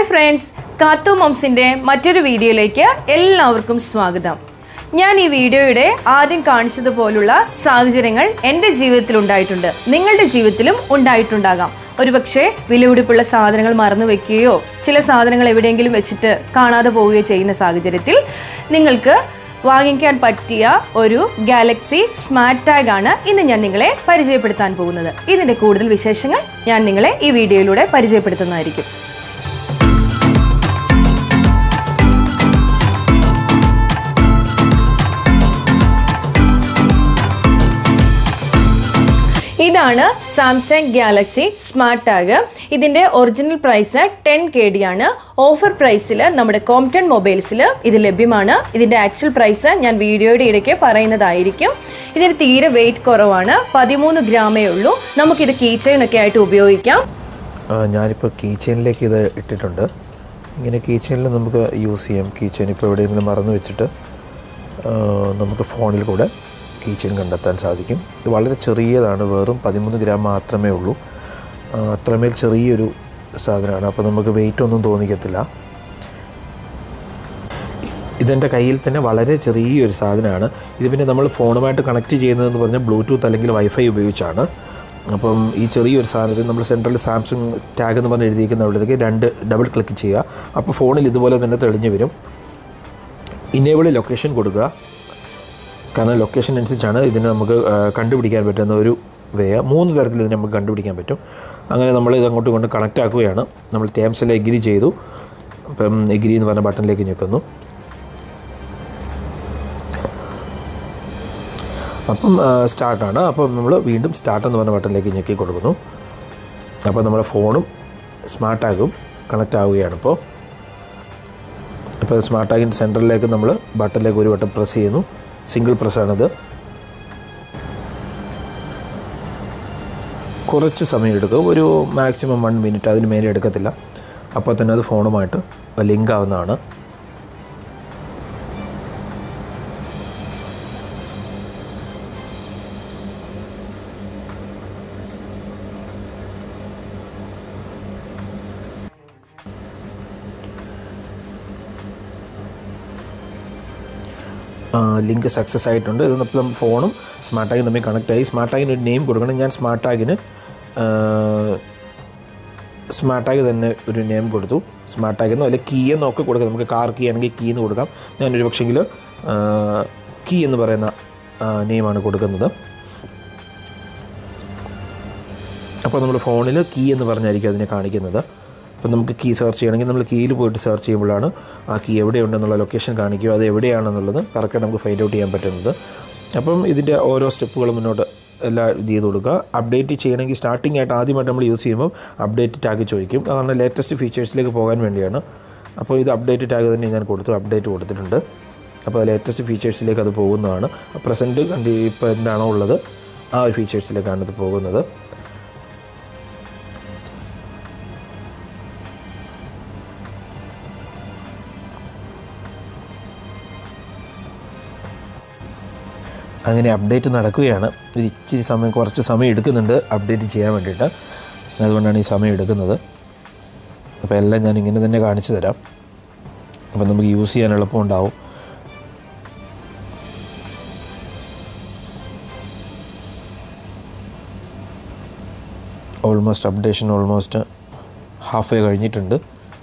hi friends കാത്തു മോംസിൻ്റെ മറ്റൊരു വീഡിയോയിലേക്ക് എല്ലാവർക്കും സ്വാഗതം ഞാൻ ഈ വീഡിയോയുടെ ആദ്യം കാണിച്ചതുപോലുള്ള സാഹചര്യങ്ങൾ എൻ്റെ ജീവിതത്തിൽ ഉണ്ടായിട്ടുണ്ട് നിങ്ങളുടെ ജീവിതത്തിലും ഉണ്ടായിട്ടുണ്ടാകാം ഒരുപക്ഷെ വിലപിടിപ്പുള്ള സാധനങ്ങൾ മറന്നു വെക്കുകയോ ചില സാധനങ്ങൾ എവിടെയെങ്കിലും വെച്ചിട്ട് കാണാതെ പോവുകയോ ചെയ്യുന്ന സാഹചര്യത്തിൽ നിങ്ങൾക്ക് വാങ്ങിക്കാൻ പറ്റിയ ഒരു ഗാലക്സി സ്മാർട്ട് ടാഗ് ആണ് ഇന്ന് ഞാൻ നിങ്ങളെ പരിചയപ്പെടുത്താൻ പോകുന്നത് ഇതിൻ്റെ കൂടുതൽ വിശേഷങ്ങൾ ഞാൻ നിങ്ങളെ ഈ വീഡിയോയിലൂടെ പരിചയപ്പെടുത്തുന്നതായിരിക്കും ഇതാണ് സാംസങ് ഗാലക്സി സ്മാർട്ട് ടാഗ് ഇതിന്റെ original price ten K D ആണ് ഓഫർ പ്രൈസിൽ നമ്മുടെ കോംപ്റ്റൺ മൊബൈൽസിൽ ഇത് ലഭ്യമാണ് ഇതിന്റെ ആക്ച്വൽ പ്രൈസ് ഞാൻ വീഡിയോയുടെ ഇടയ്ക്ക് പറയുന്നതായിരിക്കും ഇതിന് തീരെ വെയിറ്റ് കുറവാണ് പതിമൂന്ന് ഗ്രാമേ ഉള്ളൂ നമുക്കിത് കീ ചെയിൻ ഒക്കെ ആയിട്ട് ഉപയോഗിക്കാം ആ, ഞാനിപ്പോൾ കീ ചെയിനിലേക്ക് ഇത് ഇട്ടിട്ടുണ്ട് ഇങ്ങനെ കീ ചെയിനിൽ നമുക്ക് യൂസ് ചെയ്യാം കീ ചെയിൻ ഇപ്പോൾ എവിടെയെങ്കിലും മറന്നു വെച്ചിട്ട് ആ, നമുക്ക് ഫോണിൽ കൂടെ കീ ചെയിൻ കണ്ടെത്താൻ സാധിക്കും ഇത് വളരെ ചെറിയതാണ് വെറും പതിമൂന്ന് ഗ്രാം മാത്രമേ ഉള്ളൂ ആ, അത്രമേൽ ചെറിയൊരു സാധനമാണ് അപ്പോൾ നമുക്ക് വെയിറ്റ് ഒന്നും തോന്നിക്കത്തില്ല ഇതെൻ്റെ കയ്യിൽ തന്നെ വളരെ ചെറിയൊരു സാധനമാണ് ഇത് പിന്നെ നമ്മൾ ഫോണുമായിട്ട് കണക്ട് ചെയ്യുന്നതെന്ന് പറഞ്ഞാൽ ബ്ലൂടൂത്ത് അല്ലെങ്കിൽ വൈഫൈ ഉപയോഗിച്ചാണ് അപ്പം ഈ ചെറിയൊരു സാധനത്തിൽ നമ്മൾ സെൻട്രൽ സാംസങ് ടാഗ് എന്ന് പറഞ്ഞ് എഴുതിയിരിക്കുന്ന അവിടത്തേക്ക് രണ്ട് ഡബിൾ ക്ലിക്ക് ചെയ്യുക അപ്പോൾ ഫോണിൽ ഇതുപോലെ തന്നെ തെളിഞ്ഞ് വരും ഇനേബിൾ ലൊക്കേഷൻ കൊടുക്കുക കാരണം ലൊക്കേഷൻ അനുസരിച്ചാണ് ഇതിനെ നമുക്ക് ആ, കണ്ടുപിടിക്കാൻ പറ്റുന്ന ഒരു വേ മൂന്ന് തരത്തിൽ ഇതിനെ നമുക്ക് കണ്ടുപിടിക്കാൻ പറ്റും അങ്ങനെ നമ്മൾ ഇത് അങ്ങോട്ടും കൊണ്ട് കണക്റ്റ് ആക്കുകയാണ് നമ്മൾ തേംസിൽ എഗ്രി ചെയ്തു അപ്പം എഗ്രി എന്ന് പറഞ്ഞ ബട്ടണിലേക്ക് ഞെക്കുന്നു അപ്പം സ്റ്റാർട്ടാണ് അപ്പം നമ്മൾ വീണ്ടും സ്റ്റാർട്ട് എന്ന് പറഞ്ഞ ബട്ടണിലേക്ക് ഞെക്കി കൊടുക്കുന്നു അപ്പോൾ നമ്മുടെ ഫോണും സ്മാർട്ട് ടാഗും കണക്റ്റ് ആവുകയാണ് ഇപ്പോൾ ഇപ്പോൾ സ്മാർട്ട് ടാഗിൻ്റെ സെൻറ്ററിലേക്ക് നമ്മൾ ബട്ടണിലേക്ക് ഒരു വട്ടം പ്രസ് ചെയ്യുന്നു സിംഗിൾ പ്രസ്സാണിത് കുറച്ച് സമയം എടുക്കും ഒരു മാക്സിമം വൺ മിനിറ്റ് അതിന് മേലെ എടുക്കത്തില്ല അപ്പോൾ തന്നെ അത് ഫോണുമായിട്ട് ലിങ്ക് ആവുന്നതാണ് ലിങ്ക് സക്സസ് ആയിട്ടുണ്ട് ഇത് ഇപ്പം ഫോണും സ്മാർട്ട് ടാഗും തമ്മിൽ കണക്ട് ആയി സ്മാർട്ട് ടാഗിന് ഒരു നെയിം കൊടുക്കണം ഞാൻ സ്മാർട്ട് ടാഗിന് സ്മാർട്ട് ടാഗ് തന്നെ ഒരു നെയിം കൊടുത്തു സ്മാർട്ട് ടാഗ് എന്നോ അല്ലെങ്കിൽ കീ എന്നോ ഒക്കെ കൊടുക്കാം നമുക്ക് കാർ കീ ആണെങ്കിൽ കീ എന്ന് കൊടുക്കാം ഞാനൊരു പക്ഷെങ്കിൽ കീ എന്ന് പറയുന്ന നെയിമാണ് കൊടുക്കുന്നത് അപ്പോൾ നമ്മൾ ഫോണിൽ കീ എന്ന് പറഞ്ഞായിരിക്കും അതിനെ കാണിക്കുന്നത് അപ്പോൾ നമുക്ക് കീ സെർച്ച് ചെയ്യണമെങ്കിൽ നമ്മൾ കീയിൽ പോയിട്ട് സെർച്ച് ചെയ്യുമ്പോഴാണ് ആ കീ എവിടെയുണ്ടെന്നുള്ള ലൊക്കേഷൻ കാണിക്കുക അത് എവിടെയാണെന്നുള്ളത് കറക്റ്റായിട്ട് നമുക്ക് ഫൈൻഡ് ഔട്ട് ചെയ്യാൻ പറ്റുന്നത് അപ്പം ഇതിൻ്റെ ഓരോ സ്റ്റെപ്പുകൾ മുന്നോട്ട് എല്ലാം ഇത് ചെയ്ത് കൊടുക്കുക അപ്ഡേറ്റ് ചെയ്യണമെങ്കിൽ സ്റ്റാർട്ടിംഗ് ആയിട്ട് ആദ്യമായിട്ട് നമ്മൾ യൂസ് ചെയ്യുമ്പോൾ അപ്ഡേറ്റ് ടാഗ് ചോദിക്കും കാരണം ലേറ്റസ്റ്റ് ഫീച്ചേഴ്സിലേക്ക് പോകാൻ വേണ്ടിയാണ് അപ്പോൾ ഇത് അപ്ഡേറ്റ് ടാഗ് തന്നെ ഞാൻ കൊടുത്തു അപ്ഡേറ്റ് കൊടുത്തിട്ടുണ്ട് അപ്പോൾ ലേറ്റസ്റ്റ് ഫീച്ചേഴ്സിലേക്ക് അത് പോകുന്നതാണ് പ്രസൻറ്റ് കണ്ടി ഇപ്പോൾ എന്താണോ ഉള്ളത് ആ ഒരു ഫീച്ചേഴ്സിലേക്കാണ് ഇത് പോകുന്നത് അങ്ങനെ അപ്ഡേറ്റ് നടക്കുകയാണ് ഒരു ഇച്ചിരി സമയം കുറച്ച് സമയം എടുക്കുന്നുണ്ട് അപ്ഡേറ്റ് ചെയ്യാൻ വേണ്ടിയിട്ട് അതുകൊണ്ടാണ് ഈ സമയം എടുക്കുന്നത് അപ്പോൾ എല്ലാം ഞാൻ ഇങ്ങനെ തന്നെ കാണിച്ചു തരാം അപ്പോൾ നമുക്ക് യൂസ് ചെയ്യാൻ എളുപ്പമുണ്ടാവും almost updation almost half way കഴിഞ്ഞിട്ടുണ്ട്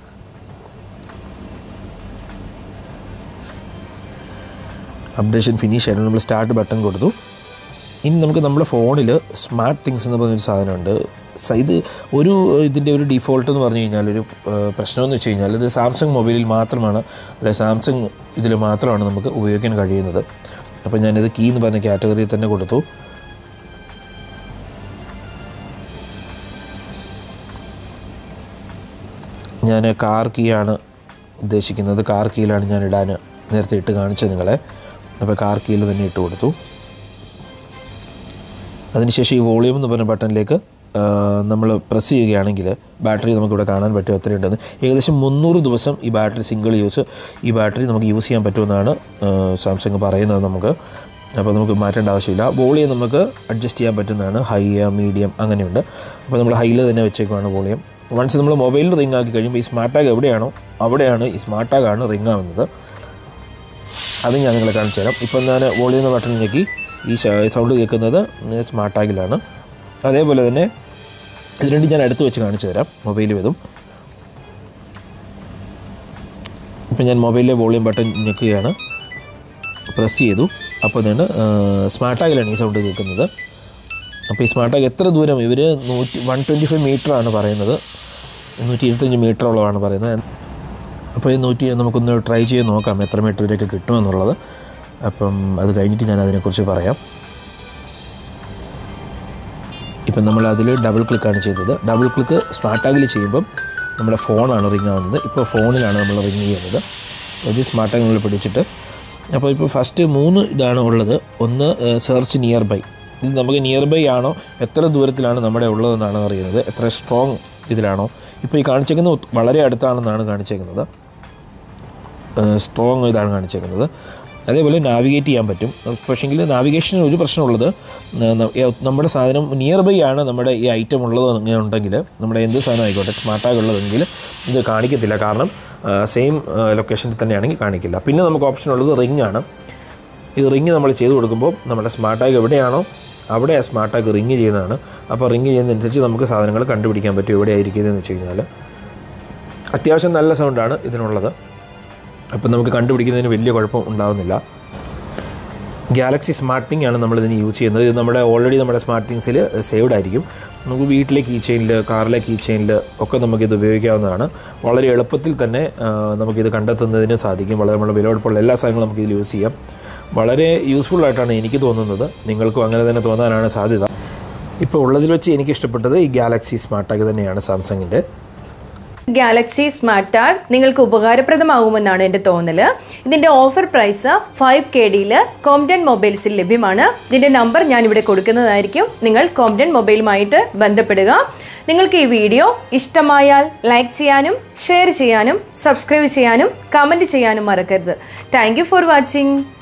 അപ്ഡേഷൻ ഫിനിഷ് ആയിട്ട് നമ്മൾ സ്റ്റാർട്ട് ബട്ടൺ കൊടുത്തു ഇനി നമുക്ക് നമ്മുടെ ഫോണിൽ സ്മാർട്ട് തിങ്സ് എന്ന് പറഞ്ഞൊരു സാധനമുണ്ട് സ- ഇത് ഒരു ഇതിൻ്റെ ഒരു ഡിഫോൾട്ട് എന്ന് പറഞ്ഞു കഴിഞ്ഞാൽ ഒരു ഏഹ്, പ്രശ്നമെന്ന് വെച്ച് കഴിഞ്ഞാൽ ഇത് സാംസങ് മൊബൈലിൽ മാത്രമാണ് അല്ലെ സാംസങ് ഇതിൽ മാത്രമാണ് നമുക്ക് ഉപയോഗിക്കാൻ കഴിയുന്നത് അപ്പോൾ ഞാനിത് കീ എന്ന് പറഞ്ഞ കാറ്റഗറിയിൽ തന്നെ കൊടുത്തു ഞാൻ കാർ കീ ആണ് ഉദ്ദേശിക്കുന്നത് കാർ കീയിലാണ് ഞാൻ ഇടാൻ നേരത്തെ ഇട്ട് കാണിച്ചത് നിങ്ങളെ അപ്പോൾ കാർ കീയിൽ തന്നെ ഇട്ട് കൊടുത്തു അതിനുശേഷം ഈ വോളിയം എന്ന് പറഞ്ഞ ബട്ടണിലേക്ക് നമ്മൾ പ്രസ് ചെയ്യുകയാണെങ്കിൽ ബാറ്ററി നമുക്കിവിടെ കാണാൻ പറ്റും എത്രയുണ്ടെന്ന് ഏകദേശം മുന്നൂറ് ദിവസം ഈ ബാറ്ററി സിംഗിൾ യൂസ് ഈ ബാറ്ററി നമുക്ക് യൂസ് ചെയ്യാൻ പറ്റുമെന്നാണ് സാംസങ് പറയുന്നത് നമുക്ക് അപ്പോൾ നമുക്ക് മാറ്റേണ്ട ആവശ്യമില്ല വോളിയം നമുക്ക് അഡ്ജസ്റ്റ് ചെയ്യാൻ പറ്റുന്നതാണ് ഹൈ മീഡിയം അങ്ങനെയുണ്ട് അപ്പോൾ നമ്മൾ ഹൈയിൽ തന്നെ വെച്ചേക്കുവാണ് വോളിയം വൺസ് നമ്മൾ മൊബൈലിൽ റിംഗ് ആക്കി കഴിയുമ്പോൾ ഈ സ്മാർട്ട് ടാഗ് എവിടെയാണോ അവിടെയാണ് ഈ സ്മാർട്ട് ടാഗാണ് റിംഗ് ആവുന്നത് അത് ഞാൻ നിങ്ങളെ കാണിച്ചു തരാം ഇപ്പം ഞാൻ വോളിയം ബട്ടൺ ഞെക്കി ഈ സൗണ്ട് കേൾക്കുന്നത് സ്മാർട്ട് ടാഗിലാണ് അതേപോലെ തന്നെ ഇത് രണ്ടും ഞാൻ അടുത്ത് വെച്ച് കാണിച്ചു തരാം മൊബൈൽ ഇതും ഇപ്പം ഞാൻ മൊബൈലിലെ വോളിയം ബട്ടൺ ഞെക്കുകയാണ് പ്രസ് ചെയ്തു അപ്പോൾ ഞാൻ സ്മാർട്ട് ടാഗിലാണ് ഈ സൗണ്ട് കേൾക്കുന്നത് അപ്പോൾ ഈ സ്മാർട്ട് ടാഗ് എത്ര ദൂരം ഇവർ നൂറ്റി വൺ ട്വൻറ്റി ഫൈവ് മീറ്ററാണ് പറയുന്നത് നൂറ്റി ഇരുപത്തഞ്ച് മീറ്ററോളമാണ് പറയുന്നത് അപ്പോൾ ഈ നൂറ്റി നമുക്കൊന്ന് ട്രൈ ചെയ്ത് നോക്കാം എത്ര മീറ്റർ വരെയൊക്കെ കിട്ടുമെന്നുള്ളത് അപ്പം അത് കഴിഞ്ഞിട്ട് ഞാൻ അതിനെക്കുറിച്ച് പറയാം ഇപ്പം നമ്മൾ അതിൽ ഡബിൾ ക്ലിക്കാണ് ചെയ്തത് ഡബിൾ ക്ലിക്ക് സ്മാർട്ട് ടാഗിൽ ചെയ്യുമ്പം നമ്മുടെ ഫോണാണ് റിങ് ആവുന്നത് ഇപ്പോൾ ഫോണിലാണ് നമ്മൾ റിങ് ചെയ്യുന്നത് ഇത് സ്മാർട്ട് ടാഗ് നമ്മൾ പിടിച്ചിട്ട് അപ്പോൾ ഇപ്പോൾ ഫസ്റ്റ് മൂന്ന് ഇതാണ് ഉള്ളത് ഒന്ന് സെർച്ച് നിയർ ബൈ ഇത് നമുക്ക് നിയർ ബൈ ആണോ എത്ര ദൂരത്തിലാണ് നമ്മുടെ ഉള്ളതെന്നാണ് അറിയുന്നത് എത്ര സ്ട്രോങ് ഇതിലാണോ ഇപ്പോൾ ഈ കാണിച്ചേക്കുന്നത് ഒത്ത് വളരെ അടുത്താണെന്നാണ് കാണിച്ചേക്കുന്നത് സ്ട്രോങ് ഇതാണ് കാണിച്ചേക്കുന്നത് അതേപോലെ നാവിഗേറ്റ് ചെയ്യാൻ പറ്റും പക്ഷേങ്കിൽ നാവിഗേഷന് ഒരു പ്രശ്നമുള്ളത് ന- ന- ഏ- നമ്മുടെ സാധനം നിയർ ബൈ ആണ് നമ്മുടെ ഈ ഐറ്റം ഉള്ളത് അങ്ങനെ ഉണ്ടെങ്കിൽ നമ്മുടെ എന്ത് സാധനം ആയിക്കോട്ടെ സ്മാർട്ട് ടാഗ് ഉള്ളതെങ്കിൽ ഇത് കാണിക്കത്തില്ല കാരണം സെയിം ലൊക്കേഷനിൽ തന്നെയാണെങ്കിൽ കാണിക്കില്ല പിന്നെ നമുക്ക് ഓപ്ഷൻ ഉള്ളത് റിംഗ് ആണ് ഈ റിങ് നമ്മൾ ചെയ്ത് കൊടുക്കുമ്പോൾ നമ്മുടെ സ്മാർട്ട് ടാഗ് എവിടെയാണോ അവിടെ ആ സ്മാർട്ട് ടാഗ് റിങ് ചെയ്യുന്നതാണ് അപ്പോൾ റിങ് ചെയ്യുന്നതനുസരിച്ച് നമുക്ക് സാധനങ്ങൾ കണ്ടുപിടിക്കാൻ പറ്റും എവിടെയായിരിക്കുന്നതെന്ന് വെച്ച് കഴിഞ്ഞാൽ അത്യാവശ്യം നല്ല സൗണ്ടാണ് ഇതിനുള്ളത് അപ്പം നമുക്ക് കണ്ടുപിടിക്കുന്നതിന് വലിയ കുഴപ്പം ഉണ്ടാകുന്നില്ല ഗാലക്സി സ്മാർട്ട് തിങ് ആണ് നമ്മളിതിന് യൂസ് ചെയ്യുന്നത് ഇത് നമ്മുടെ ഓൾറെഡി നമ്മുടെ സ്മാർട്ട് തിങ്സിൽ സേവ്ഡ് ആയിരിക്കും നമുക്ക് വീട്ടിലെ കീ ചെയിനിൽ കാറിലെ കീ ചെയിനിൽ ഒക്കെ നമുക്കിത് ഉപയോഗിക്കാവുന്നതാണ് വളരെ എളുപ്പത്തിൽ തന്നെ ആ, നമുക്കിത് കണ്ടെത്തുന്നതിന് സാധിക്കും വളരെ നമ്മൾ വിലപിടിപ്പുള്ള എല്ലാ സാധനങ്ങളും നമുക്കിതിൽ യൂസ് ചെയ്യാം വളരെ യൂസ്ഫുൾ ആയിട്ടാണ് എനിക്ക് തോന്നുന്നത് നിങ്ങൾക്കും അങ്ങനെ തന്നെ തോന്നാനാണ് സാധ്യത ഇപ്പോൾ ഉള്ളതിൽ വെച്ച് എനിക്ക് ഇഷ്ടപ്പെട്ടത് ഈ ഗാലക്സി സ്മാർട്ട് ടാഗ് തന്നെയാണ് സാംസങ്ങിൻ്റെ ഗാലക്സി സ്മാർട്ട് ടാഗ് നിങ്ങൾക്ക് ഉപകാരപ്രദമാകുമെന്നാണ് എൻ്റെ തോന്നൽ ഇതിൻ്റെ ഓഫർ പ്രൈസ് ഫൈവ് കെ ഡിയിൽ കോംപ്റ്റൺ മൊബൈൽസിൽ ലഭ്യമാണ് ഇതിൻ്റെ നമ്പർ ഞാൻ ഇവിടെ കൊടുക്കുന്നതായിരിക്കും നിങ്ങൾ കോംപ്റ്റൺ മൊബൈലുമായിട്ട് ബന്ധപ്പെടുക നിങ്ങൾക്ക് ഈ വീഡിയോ ഇഷ്ടമായാൽ ലൈക്ക് ചെയ്യാനും ഷെയർ ചെയ്യാനും സബ്സ്ക്രൈബ് ചെയ്യാനും കമൻറ്റ് ചെയ്യാനും മറക്കരുത് താങ്ക് ഫോർ വാച്ചിങ്